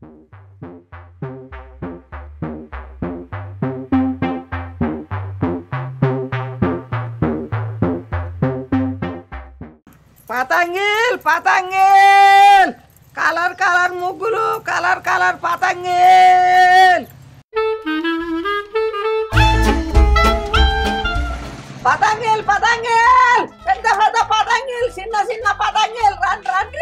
పతంగిల్ పతంగిల్ colour colour ముగ్గులు colour colour పతంగిల్ పతంగిల్ పతంగిల్ పెద్ద పెద్ద పతంగిల్ చిన్న చిన్న పతంగిల్ రన్ రన్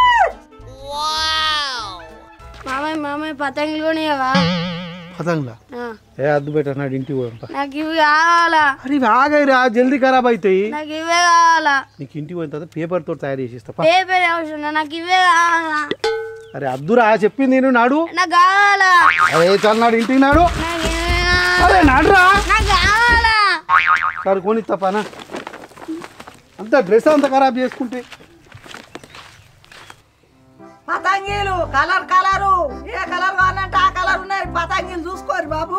మామయ్య మామయ్య పతంగులు కొనియవా పతంగులా ఆ, ఏ అద్దు పెట్టన్నాడు ఇంటికి పోయంపా నాకు ఇవి కావాలా అరే ఇవి ఆగాయిరా జల్దీ ఖరాబ్ అవుతాయి నాకు ఇవే కావాలా నీకు ఇంటికి పోయిన తర్వాత పేపర్ తోటి తయారు చేసి ఇస్తా పా. పేపర్ అవసరం లేదు, నాకు ఇవే కావాలా అరే అద్దురా చెప్పింది నేను నాడు నాకు కావాలా అరే చల్నాడు ఇంటికి నాడు నాకు ఇవే కావాలా. అరే నాడురా నాకు కావాలా సరే కొని తప్పనా అంత డ్రెస్ అంతా ఖరాబ్ చేసుకుంటే పతంగిలు కలర్ కలరు ఏ కలర్ కావాలంటే ఆ కలర్ ఉన్నాయి పతంగిలు చూసుకోరు బాబు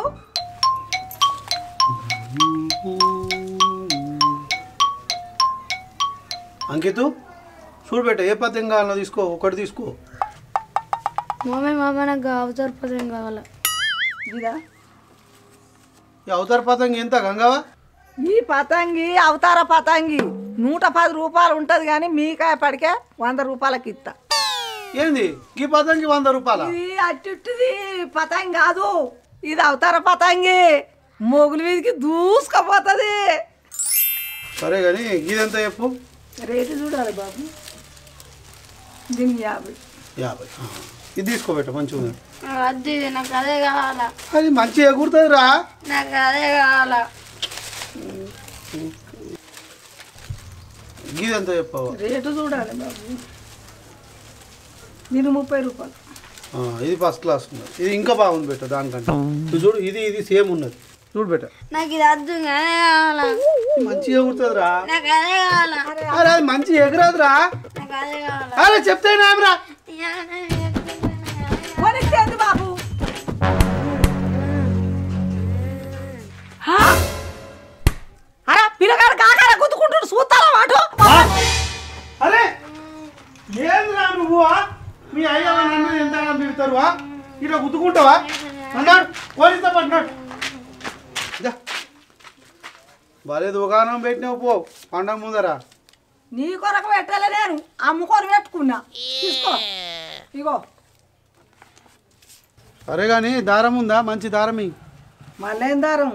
అంకితు చూడు బెట్ట ఏ పద్యం కావాలో తీసుకో ఒకటి తీసుకో మామయ్య మామయ్య నాకు అవతార పతంగం కావాలా ఇదా ఈ అవతార పతంగి ఎంత గంగవా ఈ పతంగి అవతార పతంగి నూట పది రూపాయలు ఉంటుంది కానీ మీకాయ పడికే వంద రూపాయలకి ఇస్తా ఏంది ఈ పతంగి వంద రూపాయల ఇది అట్టుది పతంగి కాదు ఇది అవతార పతంగి మొగులు వీధికి దూసుకపోతుంది సరే కానీ ఇదెంత చెప్పు రేటు చూడాలి బాబు దీని యాభై యాభై ఆ. ఇది తీసుకోబెట్ట మంచిగా ఉంది నాకు వద్దు ఇది, నాకు అదే కావాలా అది మంచిగా ఎగురుతుంది రా నాకు అదే కావాలా ఇదెంత చెప్పావు రేటు చూడాలి బాబు దీని ముప్పై రూపాయలు ఆ, ఇది ఫస్ట్ క్లాస్ ఉన్నది ఇది ఇంకా బాగుంది బెట్ట దానికంటే ఇది చూడు ఇది ఇది సేమ్ ఉన్నది చూడు బెట్ట నాకు ఇది వద్దు ఇంకా అదే కావాలా మంచిగా ఎగురుతుంది రా నాకు అదే కావాలా అరే అది మంచి ఎగురదురా నాకు అదే కావాలా అరే చెప్తే రా కొనిచ్చేది బాబు హా? అరే పిల్లగాడు కాకాల గుద్దుకుంటుడు చూస్తారా వాటు అరే ఏంద్రా నువ్వు మీ అయ్య నన్ను ఎంత పిలుతారు ఇట్లా గుద్దుకుంటావా అన్నాడు పోలీసుతో పట్టినాడు ఇదా. భలే దుకాణం పెట్టినావు పో పండగ ముందరా నీ కొరకు పెట్టలే నేను అమ్ముకొని పెట్టుకున్నా తీసుకో ఇగో సరే కానీ దారం ఉందా మంచి దారం ఇయ్యి. మళ్ళేం దారం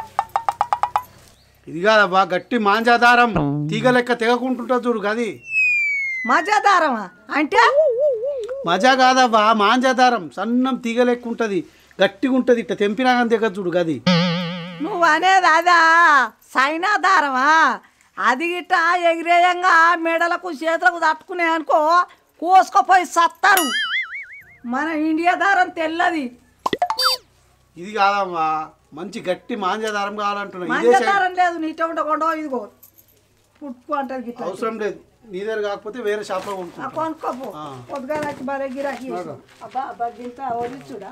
ఇది కాదబ్బా గట్టి మాంజా దారం తీగ లెక్క తెగకుంటుంటుంది చూడు గది మజా దారమా అంటే మజా కాదబ్బా మాంజా దారం సన్నం తీగ లెక్క ఉంటుంది గట్టిగా ఉంటుంది ఇట్లా తెంపినాక తెగ చూడు గది నువ్వు అనేది అదా సైనా దారమా అది గిట్ట ఎగిరేయంగా మెడలకు చేతులకు తట్టుకునే అనుకో కోసుకపోయి సత్తారు మన ఇండియా దారం తెల్లది ఇది కాదమ్మా మంచి గట్టి మాంజా దారం కావాలంటున్నా ఇదే మంజ సైడ్ దారం లేదు నీట ఉండకుండా ఇదిగో పుట్టుకు అంటది గిట్ల అవసరం లేదు నీ దగ్గర కాకపోతే వేరే షాప్లో ఆ కొనుక్కో కొనుక్కోపో ఆ. పొద్దుగా నాకు బాగా గిరాకీ బాగా. అబ్బా అబ్బా గింత ఒలిచుడా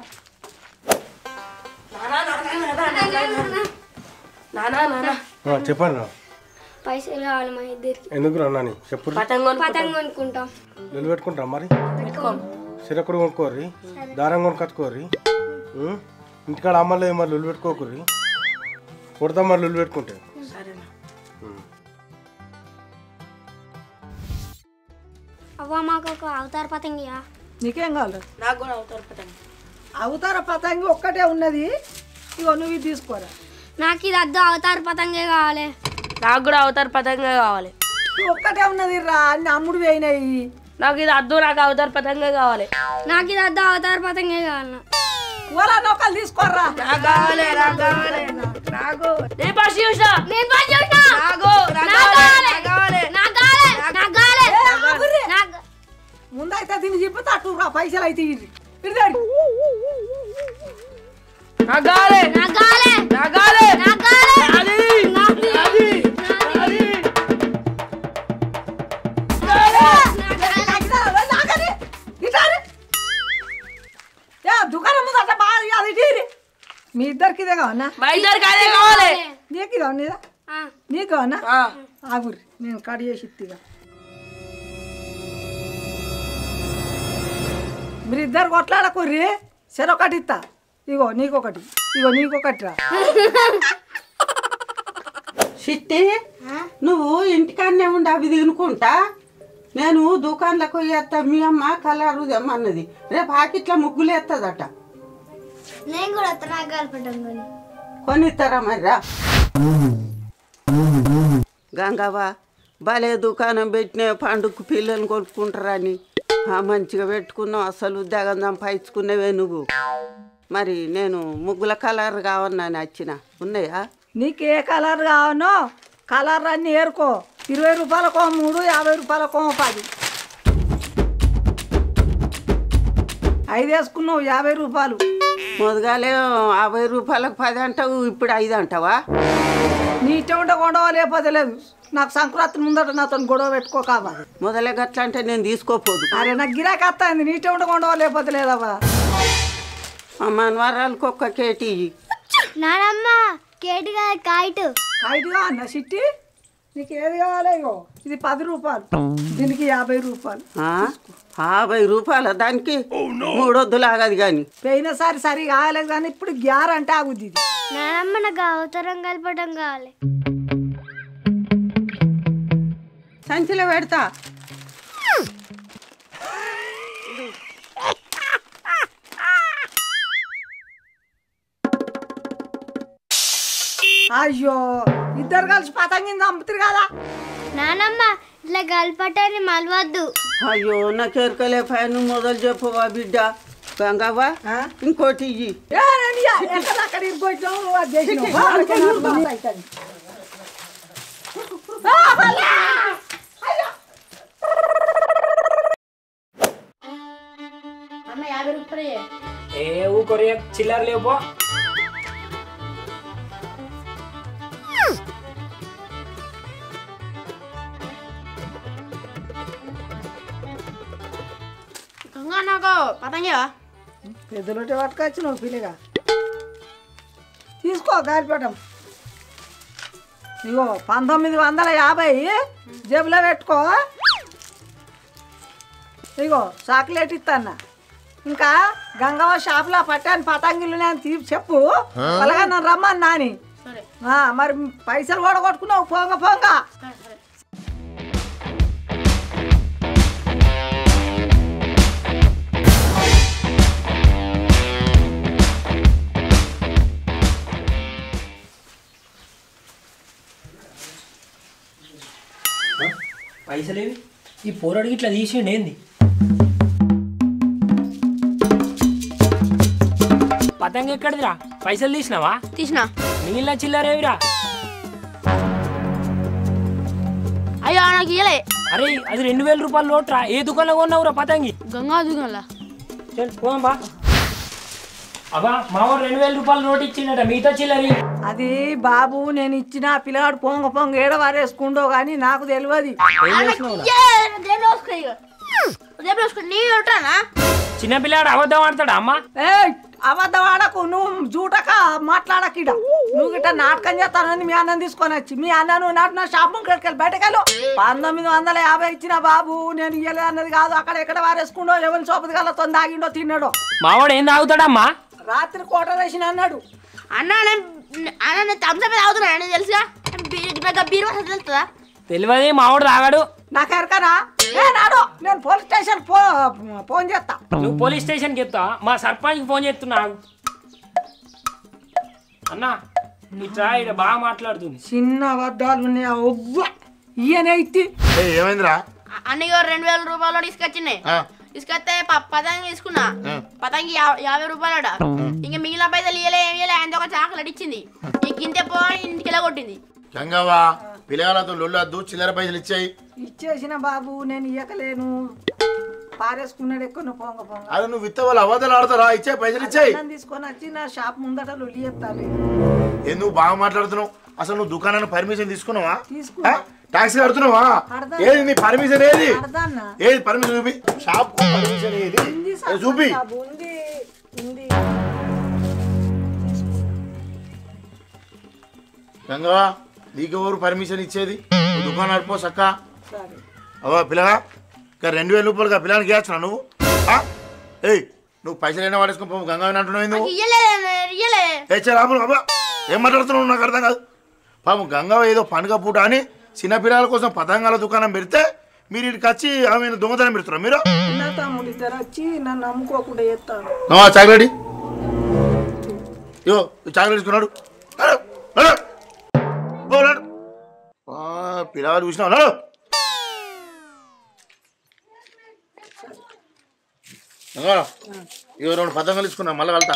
చెప్పండి రా పైసలు కావాలి మా ఇద్దరికి ఎందుకు రా నాని చెప్పు పతంగం కొనుక్కుంటాం నిలబెట్టుకుంటారా మరి సిరకుడు కొనుక్కోర్రి దారం కొనుక్కొచ్చుకోర్రి ఉం? ఇంటికాడ అమ్మలేదు మరి లొల్లు పెట్టుకోకుర్రి కొడతా మరి లొల్లు పెట్టుకుంటే అవ్వ మాకు ఒక అవతార పతంగియా నీకేం కావాలి నాకు కూడా అవుతారు పతంగి అవతార పతంగి ఒక్కటే ఉన్నది ఇగో నువ్వు ఇది తీసుకోరా నాకు ఇది వద్దు అవతార పతంగే కావాలి నాకు కూడా అవుతారు పతంగే కావాలి ఇది ఒక్కటే ఉన్నది రా అన్ని అమ్ముడు పోయినాయి నాకు ఇది అద్దు నాకు అవుతారు పతంగే కావాలి నాకు ఇది వద్దు అవతార పతంగే కావాలి ఓలా నౌకలు తీసుకోర్రా నాకు కావాలి నాకు కావాలి నాకు నేను ఫస్ట్ చూసా నేను పని చూసినా. నాకు నాకు నాకు కావాలి కావాలి. నాకు కావాలి నాకు కావాలి. నాకు కావాలి. ఏ, ఆగుర్రి. నాకు- ముందైతే దీన్ని చెప్పి తట్టు రా పైసలు అయితే ఇవి ఇడిదాడు నాకు కావాలి నాకు కావాలి. నాకు కావాలి నాకు కావాలి. అది నాది. అది నాది. దుకాణం ముందట బాగా అది ఇటీరి. మీ ఇద్దరికి ఇదే కావన్నా మా ఇద్దరికి అదే కావాలి నీకు ఇది ఉన్నదా ఆ. నీకు కావన్నా ఆ. ఆగురి నేను కట్ చేసి ఇత్తిగా మీరు ఇద్దరు కొట్లాడకుర్రి చెరొకటి ఇస్తా ఇగో నీకొకటి ఇగో నీకొకటి రా చిట్టి నువ్వు ఇంటికాడనే ఉండి అవి తినుకుంటా నేను దుకాణంలోకి పోయేస్తా మీ అమ్మ కలరు తెమ్మన్నది రేపు ఆకిట్లా ముగ్గులు ఎత్తదట నేను కూడా వస్తా నాకు గల్పటం కొని కొనిస్తారా మర్రా గంగవ్వ భలే దుకాణం పెట్టిన పండుగకు పిల్లలు కొనుక్కుంటారని ఆ, మంచిగా పెట్టుకున్నావు అసలు ఉద్యోగం సంపాదించుకునేవే నువ్వు మరి నేను ముగ్గుల కలర్ కావన్నాను వచ్చిన ఉన్నాయా నీకు ఏ కలర్ కావనో కలర్ అన్ని ఏరుకో ఇరవై రూపాయలకో మూడు యాభై రూపాయలకో పది ఐదు వేసుకున్నావు యాభై రూపాయలు మొదగాలే యాభై రూపాయలకు పది అంటావు ఇప్పుడు ఐదు అంటావా నీ ఉంటే గొడవ లేకపోతే లేదు నాకు సంక్రాంతి ముందట నాతో గొడవ పెట్టుకో కావా మొదలే గట్ల అంటే నేను తీసుకోపోదు అరే నాకు గిరాకీ వస్తుంది నీ ఉంటే గొడవ లేకపోతే లేదవ్వా మా మనవరాలకు ఒక్క కేటీ ఇయ్యి. నానమ్మ కేటు కదా కాయిట్ కాయిట్గా అన్న సిట్టి నీకు ఏది కావాలి ఇగో ఇది పది రూపాయలు దీనికి యాభై రూపాయలు ఆ? యాభై రూపాయల దానికి మూడొద్దులు ఆగదు కానీ పోయినసారి సరిగా కాలేదు కానీ ఇప్పుడు గ్యారంటీ ఆగుద్ది ఇది నానమ్మ నాకు అవతరం కలపటం కావాలి సంచిలో పెడతా అయ్యో ఇద్దరు కలిసి పతంగిని చంపుతారు కదా నానమ్మ ఇట్లా గల్పటాన్ని మలవద్దు అయ్యో నాకు ఎరకలే పైన మొదలు చెప్పువా బిడ్డ గంగవ్వ ఆ? ఇంకోటి ఇయ్యి ఏ నన్ను ఎక్కడ అక్కడ ఇరుకొచ్చావు అది చేసినావు. ఆ, అక్కడ ఇరుకొచ్చావు. అవుతుంది. ఆ, భలే! అయ్యో. ఏ ఊకొరి చిల్లర లేపో గంగా నాకు పతంగా పెద్దలోటే పట్టుకొచ్చి నువ్వు పిల్లగా తీసుకో గాలిపటం ఇగో పంతొమ్మిది వందల యాభై జేబులో పెట్టుకో ఇగో చాక్లెట్ ఇస్తాన్న ఇంకా గంగవ్వ షాప్లో పట్టాను పతంగిలు నేను తీపి చెప్పు అలాగా నన్ను రమ్మని నాని ఆ, మరి పైసలు కూడా కొట్టుకున్నావు పోంగ పోంగ పైసలేవి ఈ పోరాడికి ఇట్లా తీసిండు ఏంది పతంగ ఎక్కడిదిరా పైసలు తీసినావా తీసిన మిగిలిన చిల్లరేవిరా అయ్యో నాకు ఇయ్యలే అరే అది రెండు వేల రూపాయలు నోట్రా ఏ దుకాణంలో కొన్నావురా పతంగి గంగా దుగంలా చల్, పోదాం బా అబ్బా మావాడు రెండు వేల రూపాయలు నోట్ ఇచ్చిండట మిగతా చిల్లరి అది బాబు నేను ఇచ్చిన ఆ పిల్లగాడు పొంగ పొంగ ఏడ వారేసుకుండో కానీ నాకు తెలియదు నీ ఉంటానా చిన్న పిల్లాడు అబద్ధం ఆడతాడా అమ్మ ఏ అబద్ధం ఆడకు నువ్వు జూటక మాట్లాడకిడ నువ్వు గిట్ట నాటకం చేస్తానని మీ అన్నం తీసుకొని వచ్చి మీ అన్న నువ్వు నాటిన షాప్ ముంకెళ్ళి బయటకెళ్ళు పంతొమ్మిది వందల యాభై ఇచ్చిన బాబు నేను ఇయ్యలేదు అన్నది కాదు అక్కడ ఎక్కడ వారేసుకుండో ఎవరి సోపది కల్లా తాగిండో తిన్నాడో మావాడు ఏం తాగుతాడమ్మా రాత్రి కోట వేసిన అన్నాడు అన్న నేను అన్న నేను థమ్స్అప్ తాగుతున్నా నేను తెలుసుగా నాకు బీర్ వాసన తెలుస్తుందా తెలియదు మావాడు తాగాడు నాకు ఎరకనా ఏ నాడు నేను పోలీస్ స్టేషన్ ఫో ఫోన్ చేస్తా నువ్వు పోలీస్ స్టేషన్కి చెప్తా మా సర్పంచ్కి ఫోన్ చేస్తున్నా అన్నా ఇట్రా ఇక్కడ బాగా మాట్లాడుతుంది చిన్న అబద్ధాలు ఉన్నాయి ఒవ్వ ఈయన ఇట్టి ఏయ్, ఏమైందిరా అన్నయ్య రెండు వేల రూపాయలు తీసుకొచ్చినాయి ఆ, తీసుకొస్తే ప- పతంగి తీసుకున్నా పతంగి యా- యాభై రూపాయలట ఇంకా మిగిలిన పైసలు ఇయ్యలే ఏం ఇయ్యలే ఆయన ఒక చాకలెట్ ఇచ్చింది ఇంక ఇంతే పో అని ఇంటికి ఇలా కొట్టింది గంగవ్వ పిల్లగాలతో లొల్లొద్దు చిల్లర పైసలు ఇచ్చాయి ఇచ్చేసిన బాబు నేను ఇయ్యకలేను పారేసుకున్నాడు ఎక్కువ పొంగ పొంగ అది నువ్వు విత్త వాళ్ళు అబద్ధాలు ఆడతారా ఇచ్చే పైసలు ఇచ్చాయి అన్నం తీసుకొని వచ్చి నా షాప్ ముందట లొల్లి చెప్తాను ఏ నువ్వు బాగా మాట్లాడుతున్నావు అసలు నువ్వు దుకాణాన్ని పర్మిషన్ తీసుకున్నావా తీసుకున్నా. ఆ? టాక్సీ కడుతున్నావా కడతా. ఏది నీ పర్మిషన్ ఏది అడదాన్న ఏది పర్మిషన్ చూపి షాప్ పర్మిషన్ ఏది ఉంది ఏ, చూపి బాబు ఉంది ఉంది గంగవ్వ నీకు ఎవరు పర్మిషన్ ఇచ్చేది నువ్వు దుకాణం నడిపో సక్క సరే అవా పిల్లగా ఇంకా రెండు వేల రూపాయలుగా పిల్లగానికి ఇవ్వచ్చునా నువ్వు ఆ? ఏయ్ నువ్వు పైసలు అయినా వాడేసుకుని పాపం గంగా అంటున్నావు నువ్వు ఇయ్యలే ఇయ్యలే ఏ చే రాములు అబ్బా ఏం మాట్లాడుతున్నావు నాకు అర్థం కాదు పాపం గంగవ్వ ఏదో పండుగ పూట అని చిన్నపిల్లల కోసం పతంగాల దుకాణం పెడితే మీరు ఇక్కడికి వచ్చి ఆమె దొంగతనం పెడుతున్నారు మీరు నా తమ్ముడు ఇద్దరు వచ్చి నన్ను నమ్ముకోకుండా చేస్తాను నో చాక్లెట్ యో చాక్లెట్ తీసుకున్నాడు నడు, నడు. ఓ, నడు. ఆ, పిల్లగాడు చూసినావు నడు గంగా, ఇగో రెండు పతంగాలు తీసుకున్నా మళ్ళీ వెళ్తా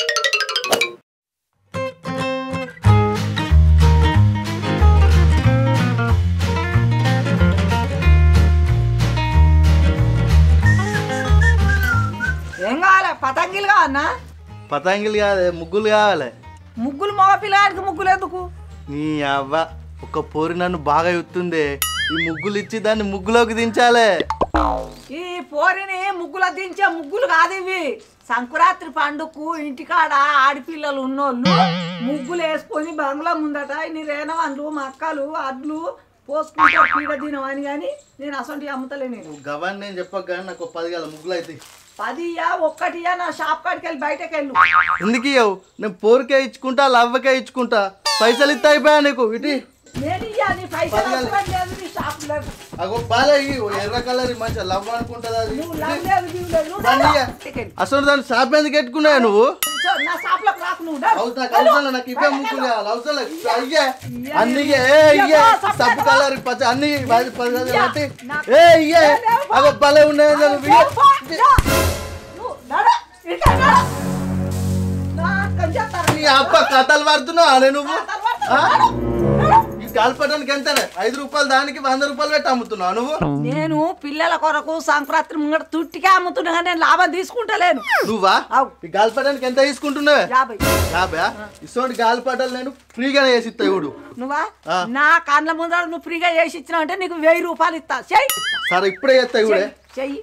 ఏం కావాలి పతంగిలు కావన్నా పతంగిలు కాదే ముగ్గులు కావాలి ముగ్గులు మగ పిల్లగాడికి ముగ్గులు ఎందుకు నీ అవ్వ ఒక పోరి నన్ను బాగా ఎత్తుందే ఈ ముగ్గులు ఇచ్చి దాన్ని ముగ్గులోకి దించాలే ఈ పోరిని ముగ్గుల దించే ముగ్గులు కాదు ఇవి సంక్రాంతి పండుగకు ఇంటికాడ ఆడపిల్లలు ఉన్నోళ్ళు ముగ్గులు వేసుకొని బంగ్లా ముందట నీ రేనవాళ్ళు మక్కలు అడ్లు పోసుకుంటారు పీడ దినం అని కానీ నేను అసలు అమ్ముతలే నేను గవాన్ని నేను చెప్పక కానీ నాకు ఒక పది గల ముగ్గులు అవుతాయి పదియా ఒక్కటియా నా షాప్ కాడికి వెళ్ళి బయటకు వెళ్ళు ఎందుకు ఇయ్యవు నేను పోరికే ఇచ్చుకుంటా లవ్వకే ఇచ్చుకుంటా పైసలు ఇస్తా అయిపోయా నీకు ఇటు నేను ఇయ్యా నీ పైసలు అవసరం లేదు నీ షాప్ లేదు అగో బాలే ఇయ్యి, ఓ ఎర్ర కలర్ మంచిగా లవ్ అనుకుంటుంది అది నువ్వు లవ్ లేదు గివ్ లేదు నువ్వు దాన్ని నడు. ఇయ్య. టికెట్. అసలు దాన్ని షాప్ ఎందుకు పెట్టుకున్నావు నువ్వు సో, నా షాప్ లోకి రాకు నువ్వు నడు. అవుతా అవసరం నాకు ఇవే ముగ్గులు కావాలి అవసరం లేదు. అయ్యే అన్ని ఇయ్యే, ఏ ఇయ్యే సబ్బు కలర్ పచ్చ అన్ని పది పది రోజులు పెట్టి ఏ ఇయ్యే అగో భలే ఉన్నాయి నువ్వు ఇయ్యే. నువ్వు నడు. ఇటు నడు. నా కంచెత్తారు. నీ అప్ప కథలు పడుతున్నావు అనే నువ్వు ఆ? నడు. ఈ గాల్పటానికి ఎంత ఐదు రూపాయలు దానికి వంద రూపాయలు పెట్టి అమ్ముతున్నావు నువ్వు నేను పిల్లల కొరకు సంక్రాంతి ముంగట తుట్టికే అమ్ముతున్నా కానీ నేను లాభం తీసుకుంటలేను నువ్వా అవు. ఈ గాల్పటానికి ఎంత తీసుకుంటున్నావే యాభై యాభై ఇటువంటి గాలిపటాలు నేను ఫ్రీగానే వేసి ఇస్తా ఇవుడు నువ్వా ఆ. నా కండ్ల ముందర నువ్వు ఫ్రీగా చేసి ఇచ్చినావు అంటే నీకు వెయ్యి రూపాయలు ఇస్తా చెయ్యి సరే ఇప్పుడే చేస్తా ఇవుడే చెయ్యి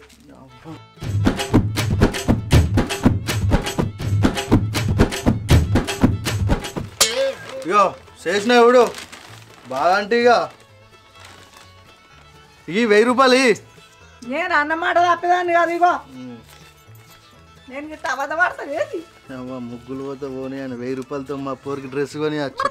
ఇగో చేసిన ఇవుడు బాగా అంటే ఇక ఈ వెయ్యి రూపాయలు ఇయ్యి. నేను అన్నమాట తప్పేదాన్ని కాదు ఇగో నేను గిట్ట అబద్ధపడతాను ఏంది అవ్వ, ముగ్గులు పోతే పోనీ అని వెయ్యి రూపాయలతో మా పోరికి డ్రెస్ కొని వచ్చు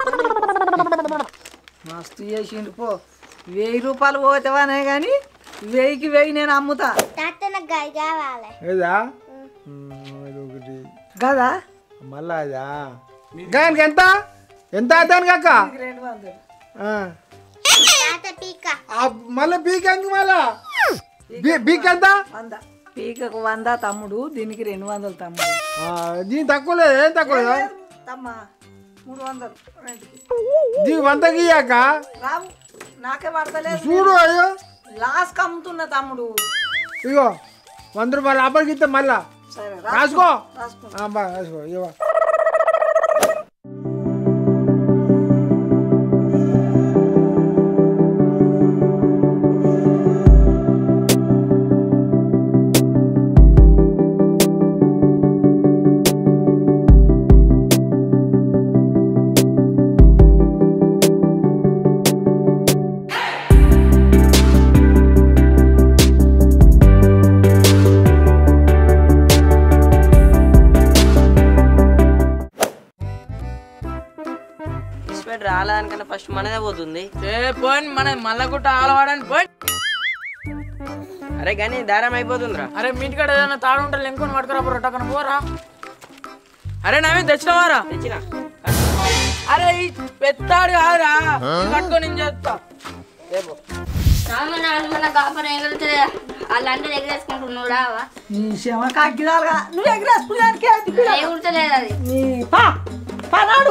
మస్తు చేసిండు పో వెయ్యి రూపాయలు పోతావనే కానీ వెయ్యికి వెయ్యి నేను అమ్ముతా తాత నాకు గాయ కావాలి ఏదా ఒకటి కదా మళ్ళా అదా గాయనికి ఎంత ఎంత అవుతాను కాక రెండు వందలు తాత పీక మళ్ళీ బీక్ ఎందుకు మళ్ళా బీ- బీక్ ఎంత వంద పీకకు వంద తమ్ముడు దీనికి రెండు వందలు తమ్ముడు ఆ, దీని తక్కువ లేదు ఏం తక్కువ లేదు తమ్మ మూడు వందలు రెండుకి దీని వందకి ఇయ్యాక రావు నాకే పడతలేదు చూడు అయ్యో లాస్కి అమ్ముతున్నా తమ్ముడు ఇగో వంద రూపాయలు అప్పటికి ఇస్తే మళ్ళా సరే రాసుకో రాసుకో ఆ, బా రాసుకో ఇవ్వ ఇస్పెట్ రాలేదానికన్నా ఫస్ట్ మనదే పోతుంది ఏ పోయి మన మళ్ళా గుట్ట ఆలవాడని పోయి అరే కానీ దారం అయిపోతుందిరా అరే మీ ఇంటికాడ ఏదైనా తాడు ఉంటే లెంకొని పట్టుకురా పోరా టక్కన పోరా అరే నవీన్ తెచ్చినవారా తెచ్చిన అరే ఈ పెత్తాడు కాదురా ఇది పట్టుకొని నేను చేస్తా రామ నాన్న మన కాపర్ ఎగురుతుంది వాళ్ళంటే ఎగరేసుకుంటున్నావు రావా నీ శవ కాగిదాలుగా నువ్వు ఎగరేసుకున్నానికి ఎగురుతలేదు అది నీ పా పనాడు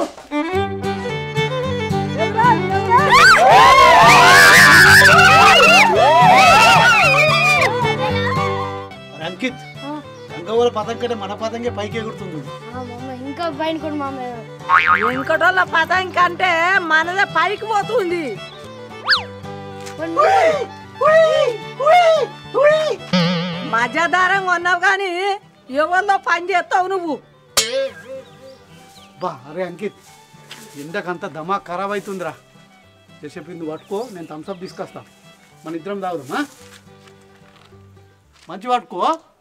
మరి అంకిత్ గంగవ్వల పతం కంటే మన పతంగే పైకి ఎగురుతుంది ఇంకా పైన కూడా మామ వెంకటోళ్ళ పదం కంటే మనదే పైకి పోతుంది మధ్యదారం కొన్నావు కానీ ఎవరిలో పని చేస్తావు నువ్వు బా అరే అంకిత్ ఎండకంతా దమా ఖరాబ్ అవుతుందిరా చేసేపు నువ్వు పట్టుకో నేను థమ్స్అప్ తీసుకొస్తా మన ఇద్దరం తాగుదాం ఆ? మంచి పట్టుకో